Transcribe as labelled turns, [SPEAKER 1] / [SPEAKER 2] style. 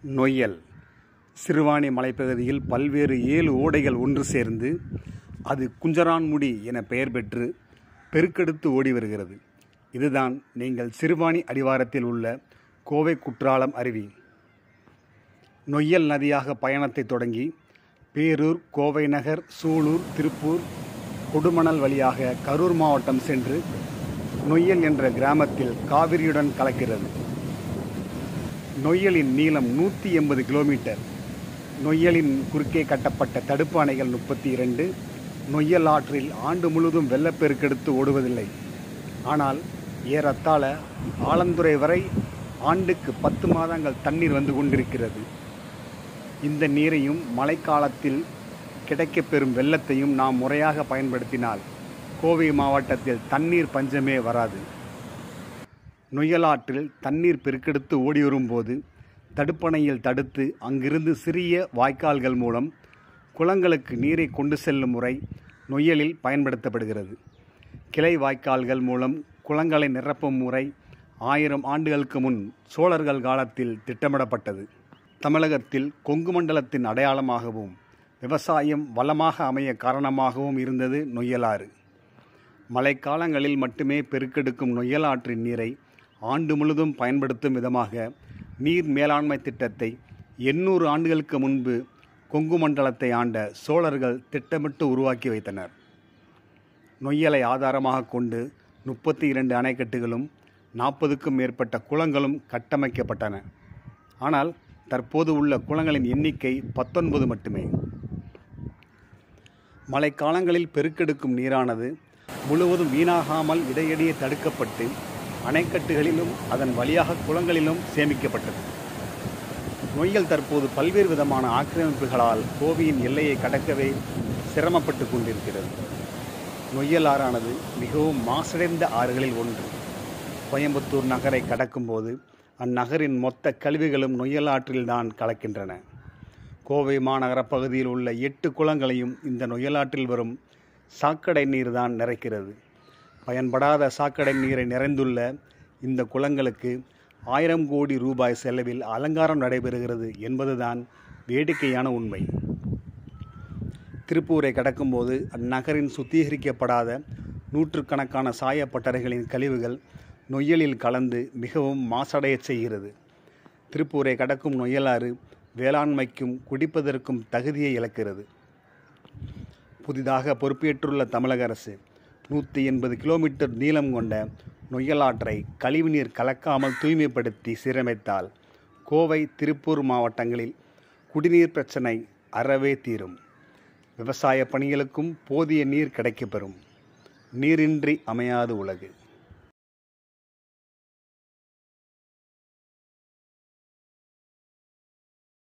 [SPEAKER 1] நொய்யல் சிறுவாணி மலைப்பகுதியில் பல்வேறு ஏழு ஓடைகள் ஒன்று சேர்ந்து அது குஞ்சரான்முடி என பெயர் பெற்று பெருக்கெடுத்து ஓடி வருகிறது இதுதான் நீங்கள் சிறுவாணி அடிவாரத்தில் உள்ள கோவை குற்றாலம் அருவி நொய்யல் நதியாக பயணத்தை தொடங்கி பேரூர் கோவை நகர் சூலூர் திருப்பூர் கொடுமணல் வழியாக கரூர் மாவட்டம் சென்று நொய்யல் என்ற கிராமத்தில் காவிரியுடன் கலக்கிறது நொய்யலின் நீளம் நூற்றி எண்பது கிலோமீட்டர் நொய்யலின் குறுக்கே கட்டப்பட்ட தடுப்பு அணைகள் முப்பத்தி இரண்டு நொய்யல் ஆற்றில் ஆண்டு முழுவதும் வெள்ளப்பெருக்கெடுத்து ஓடுவதில்லை ஆனால் ஏறத்தாழ ஆலந்துறை வரை ஆண்டுக்கு பத்து மாதங்கள் தண்ணீர் வந்து கொண்டிருக்கிறது இந்த நீரையும் மழைக்காலத்தில் கிடைக்கப்பெறும் வெள்ளத்தையும் நாம் முறையாக பயன்படுத்தினால் கோவை மாவட்டத்தில் தண்ணீர் பஞ்சமே வராது நொய்யலாற்றில் தண்ணீர் பெருக்கெடுத்து ஓடி வரும்போது தடுப்பணையில் தடுத்து அங்கிருந்து சிறிய வாய்க்கால்கள் மூலம் குளங்களுக்கு நீரை கொண்டு செல்லும் முறை நொய்யலில் பயன்படுத்தப்படுகிறது கிளை வாய்க்கால்கள் மூலம் குளங்களை நிரப்பும் முறை ஆயிரம் ஆண்டுகளுக்கு முன் சோழர்கள் காலத்தில் திட்டமிடப்பட்டது தமிழகத்தில் கொங்கு மண்டலத்தின் அடையாளமாகவும் விவசாயம் வளமாக அமைய காரணமாகவும் இருந்தது நொய்யலாறு மழைக்காலங்களில் மட்டுமே பெருக்கெடுக்கும் நொய்யலாற்றின் நீரை ஆண்டு முழுதும் பயன்படுத்தும் விதமாக நீர் மேலாண்மை திட்டத்தை எண்ணூறு ஆண்டுகளுக்கு முன்பு கொங்கு மண்டலத்தை ஆண்ட சோழர்கள் திட்டமிட்டு உருவாக்கி வைத்தனர் நொய்யலை ஆதாரமாக கொண்டு முப்பத்தி இரண்டு அணைக்கட்டுகளும் நாற்பதுக்கும் மேற்பட்ட குளங்களும் கட்டமைக்கப்பட்டன ஆனால் தற்போது உள்ள குளங்களின் எண்ணிக்கை பத்தொன்பது மட்டுமே மழைக்காலங்களில் பெருக்கெடுக்கும் நீரானது முழுவதும் வீணாகாமல் இடையிடையே தடுக்கப்பட்டு அணைக்கட்டுகளிலும் அதன் வழியாக குளங்களிலும் சேமிக்கப்பட்டது நொய்யல் தற்போது பல்வேறு விதமான ஆக்கிரமிப்புகளால் கோவையின் எல்லையை கடக்கவே சிரமப்பட்டு கொண்டிருக்கிறது நொய்யல் ஆறானது மிகவும் மாசடைந்த ஆறுகளில் ஒன்று கோயம்புத்தூர் நகரை கடக்கும்போது அந்நகரின் மொத்த கழிவுகளும் நொய்யல் ஆற்றில்தான் கலக்கின்றன கோவை மாநகர பகுதியில் உள்ள எட்டு குளங்களையும் இந்த நொய்யலாற்றில் வரும் சாக்கடை நீர் தான் நிறைக்கிறது பயன்படாத சாக்கடை நீரை நிறைந்துள்ள இந்த குளங்களுக்கு ஆயிரம் கோடி ரூபாய் செலவில் அலங்காரம் நடைபெறுகிறது என்பதுதான் வேடிக்கையான உண்மை திருப்பூரை கடக்கும்போது அந்நகரின் சுத்திகரிக்கப்படாத நூற்றுக்கணக்கான சாயப்பட்டறைகளின் கழிவுகள் நொய்யலில் கலந்து மிகவும் மாசடையச் செய்கிறது திருப்பூரை கடக்கும் நொய்யலாறு வேளாண்மைக்கும் குடிப்பதற்கும் தகுதியை இழக்கிறது புதிதாக பொறுப்பேற்றுள்ள தமிழக அரசு நூற்றி எண்பது கிலோமீட்டர் நீளம் கொண்ட நொய்யலாற்றை கழிவுநீர் கலக்காமல் தூய்மைப்படுத்தி சீரமைத்தால் கோவை திருப்பூர் மாவட்டங்களில் குடிநீர் பிரச்சனை அறவே தீரும் விவசாய பணிகளுக்கும் போதிய நீர் கிடைக்கப்பெறும் நீரின்றி அமையாது உலகு